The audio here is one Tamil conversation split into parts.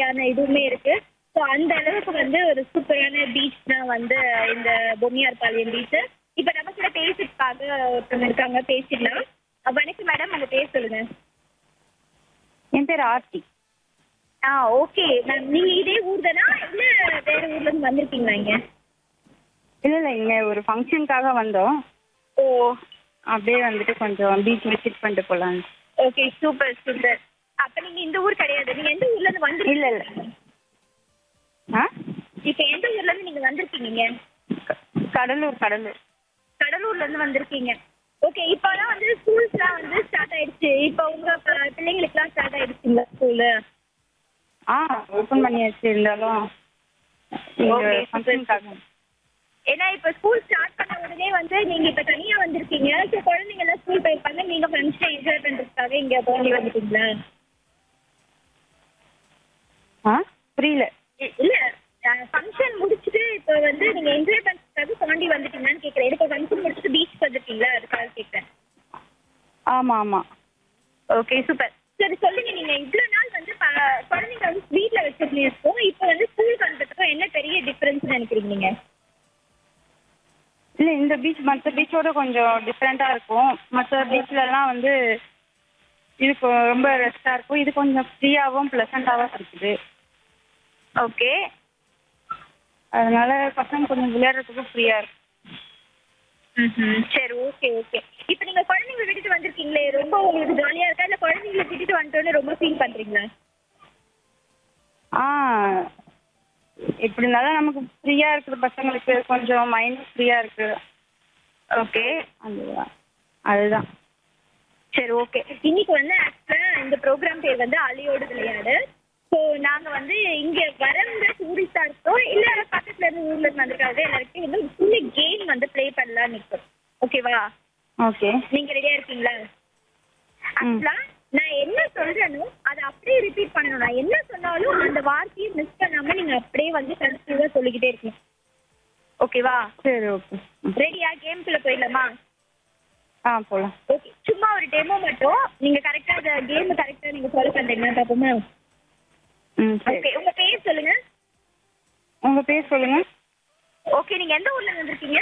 மாதிரியான இதுவுமே இருக்கு ஸோ அந்த அளவுக்கு வந்து ஒரு சூப்பரான பீச் தான் வந்து இந்த பொம்மியார் பாளையம் பீச் இப்போ நம்ம கூட பேசுறதுக்காக ஒருத்தவங்க இருக்காங்க பேசிடலாம் அஹ் வணக்கம் மேடம் உங்க பேர் சொல்லுங்க என் பேர் ஆர்த்தி ஆ ஓகே மேம் நீங்க இதே ஊர் தானா இல்ல வேற ஊர்ல இருந்து வந்திருக்கீங்களா இங்க இல்லை இல்லை இங்கே ஒரு ஃபங்க்ஷனுக்காக வந்தோம் ஓ அப்படியே வந்துட்டு கொஞ்சம் பீச் விசிட் பண்ணிட்டு போகலாம் ஓகே சூப்பர் சூப்பர் அப்ப நீங்க இந்த ஊர் கிடையாது நீங்க எந்த ஊர்ல இருந்து வந்து இல்லை இல்லை ஆ இப்ப எந்த ஊர்ல இருந்து நீங்க வந்திருக்கீங்க க- கடலூர் கடலூர் கடலூர்ல இருந்து வந்திருக்கீங்க ஓகே இப்போலாம் வந்து ஸ்கூல்ஸ்லாம் வந்து ஸ்டார்ட் ஆயிடுச்சு இப்போ உங்க ப- பிள்ளைங்களுக்குலாம் ஸ்டார்ட் ஆயிடுச்சுங்களா ஸ்கூலு ஆ ஓப்பன் பண்ணியாச்சு இருந்தாலும் Okay, இங்கே super. ஃபங்க்ஷனுக்காக ஏன்னா இப்போ ஸ்கூல் ஸ்டார்ட் பண்ண உடனே வந்து நீங்க இப்போ தனியா வந்திருக்கீங்க ஸோ குழந்தைங்க எல்லாம் ஸ்கூல் போயிருப்பாங்க நீங்க ஃப்ரெண்ட்ஸ் என்ஜாய் பண்றதுக்காக இங்க போண்டி வந்துட்டீங்களா ஆ புரியல இ- இல்ல ஃபங்க்ஷன் முடிச்சுட்டு இப்போ வந்து நீங்க என்ஜாய் பண்றதுக்காக பாண்டி வந்துட்டீங்களான்னு கேட்குறேன் இப்போ ஃபங்க்ஷன் முடிச்சுட்டு பீச் வந்துட்டீங்களா அதுக்காக கேட்குறேன் ஆமாம் ஆமாம் ஓகே சூப்பர் சரி சொல்லுங்க நீங்க இவ்வளவு நாள் வந்து ப- குழந்தைங்க வந்து வீட்ல வச்சிருக்கோம் இப்போ வந்து ஸ்கூலுக்கு அனுப்புறதுக்கும் என்ன பெரிய டிஃபரன்ஸ் நினைக்கிறீங்க நீங்க இல்லை இந்த பீச் மற்ற பீச்சோட கொஞ்சம் டிஃப்ரெண்ட்டாக இருக்கும் மற்ற பீச்லலாம் வந்து இது கொ- ரொம்ப ரெஸ்டாக இருக்கும் இது கொஞ்சம் ஃப்ரீயாகவும் ப்ளசண்ட்டாகவும் இருக்குது ஓகே அதனால பசங்க கொஞ்சம் விளையாடுறதுக்கு ஃப்ரீயாக இருக்கும் சரி ஓகே ஓகே இப்போ நீங்க குழந்தைங்களை விட்டுட்டு வந்திருக்கீங்களே ரொம்ப உங்களுக்கு ஜாலியா இருக்கா இல்ல குழந்தைங்களை விட்டுட்டு வந்துட்டோன்னு ரொம்ப ஃபீல் பண்றீங்களா ஆ எப்படி இருந்தாலும் நமக்கு ஃப்ரீயாக இருக்குது பசங்களுக்கு கொஞ்சம் மைண்ட் ஃப்ரீயாக இருக்குது ஓகே அதுதான் அதுதான் சரி ஓகே இன்னைக்கு வந்து ஆக்சுவலா இந்த ப்ரோக்ராம் பேர் வந்து அலையோடு விளையாடு ஸோ நாங்க வந்து இங்க வரவங்க டூரிஸ்டா இருக்கோம் இல்ல பக்கத்துல இருந்து ஊர்ல இருந்து வந்திருக்காங்க எல்லாருக்கும் வந்து ஃபுல்லி கேம் வந்து ப்ளே பண்ணலாம்னு இருக்கோம் ஓகேவா ஓகே நீங்க ரெடியா இருக்கீங்களா ஆக்சுவலா நான் என்ன சொல்றேனோ அதை அப்படியே ரிப்பீட் பண்ணணும் நான் என்ன சொன்னாலும் அந்த வார்த்தையை மிஸ் பண்ணாம நீங்க அப்படியே வந்து கன்சியூவா சொல்லிக்கிட்டே இருக்கணும் ஓகேவா சரி ஓகே ரெடியா கேம்குள்ள போயிடலாமா ஆ போகலாம் ஓகே சும்மா ஒரு டெமோ மட்டும் நீங்க கரெக்டா அந்த கேம் கரெக்டா நீங்க ஃபாலோ பண்றீங்களா பாப்போமா ம் சரி ஓகே உங்க பேர் சொல்லுங்க உங்கள் பேர் சொல்லுங்கள் ஓகே நீங்க எந்த ஊர்ல இருந்து வந்திருக்கீங்க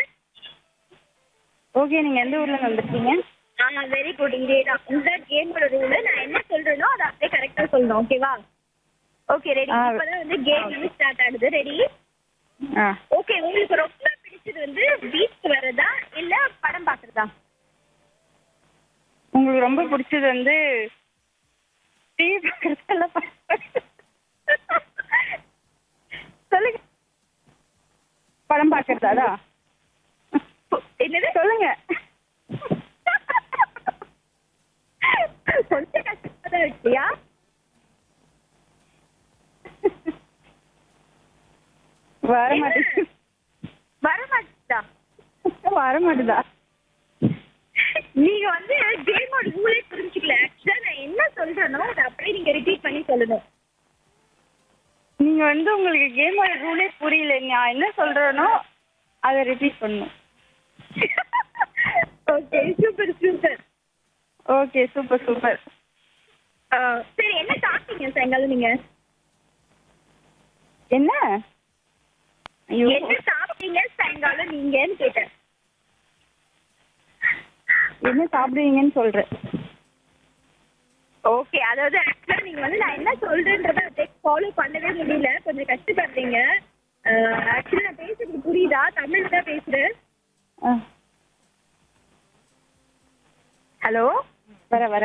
ஓகே நீங்கள் எந்த ஊரில் வந்திருக்கீங்க ஆ வெரி குட் இதே தான் இந்த கேமோட ரூல் நான் என்ன சொல்றேனோ அதை அப்படியே கரெக்டா சொல்லணும் ஓகேவா ஓகே ரெடி ஆ. இப்பதான் வந்து கேம் வந்து ஸ்டார்ட் ஆகுது ரெடி ஆ ஓகே உங்களுக்கு ரொம்ப பிடிச்சது வந்து பீச் வர்றதா இல்ல படம் பாக்குறதா உங்களுக்கு ரொம்ப பிடிச்சது வந்து டிவி பார்க்குறதுல சொல்லுங்க படம் பார்க்குறதா என்னது சொல்லுங்க கொஞ்சம் கஷ்டமா தான் இருக்கியா வர மாட்டேங்குது வர மாட்டேதா வர மாட்டேதா நீங்க வந்து கேமோட ரூலே புரிஞ்சுக்கல ஆக்சுவலா நான் என்ன சொல்றேனோ அதை அப்படியே நீங்க ரிப்பீட் பண்ணி சொல்லணும் நீங்க வந்து உங்களுக்கு கேமோட ரூலே புரியல நான் என்ன சொல்றேனோ அதை ரிப்பீட் பண்ணணும் okay super super okay super super சரி என்ன சாப்பிட்டீங்க சாயங்காலம் நீங்க என்ன ஐயோ என்ன சாப்பிட்டீங்க சாயங்காலம் நீங்கன்னு கேட்டேன் என்ன சாப்பிடுவீங்கன்னு சொல்றேன் ஓகே அதாவது ஆக்சுவலா நீங்க வந்து நான் என்ன சொல்றேன்றத அப்படியே ஃபாலோ பண்ணவே முடியல கொஞ்சம் கஷ்டப்படுறீங்க ஆக்சுவலா நான் பேசுறது புரியுதா தமிழ் தான் பேசுறேன் ஆ, ஹலோ வர வர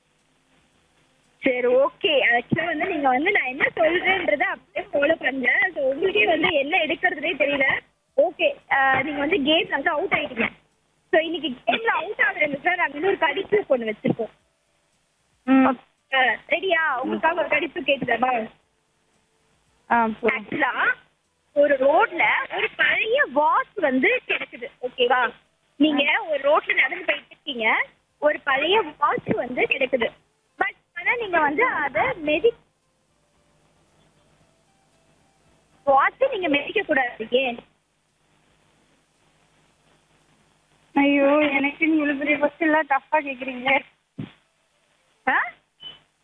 சரி ஓகே ஆக்சுவலா வந்து நீங்க வந்து நான் என்ன சொல்றேன்றத அப்படியே ஃபாலோ பண்ணல ஸோ உங்களுக்கே வந்து என்ன எடுக்கிறதுனே தெரியல ஓகே நீங்க வந்து கேம் வந்து அவுட் ஆயிட்டீங்க ஸோ இன்னைக்கு கேம்ல அவுட் ஆகுறவங்களுக்கு நாங்கள் இன்னொரு கடிப்பு ஒன்று வச்சிருக்கோம் ம் ரெடியா உங்களுக்காக ஒரு கடிப்பு கேட்டுதா ஆ போ ஆக்சுவலா ஒரு ரோட்ல ஒரு பழைய வாட்ச் வந்து கிடக்குது ஓகேவா நீங்க ஒரு ரோட்ல நடந்து போயிட்டு இருக்கீங்க ஒரு பழைய வாட்ச் வந்து கிடக்குது பட் ஆனா நீங்க வந்து அத மெதி வாட்ச் நீங்க மெதிக்க கூடாது ஏன் ஐயோ எனக்கு நீ இவ்வளோ பெரிய கொஸ்டின்லாம் டஃப்பாக கேட்குறீங்களே ஆ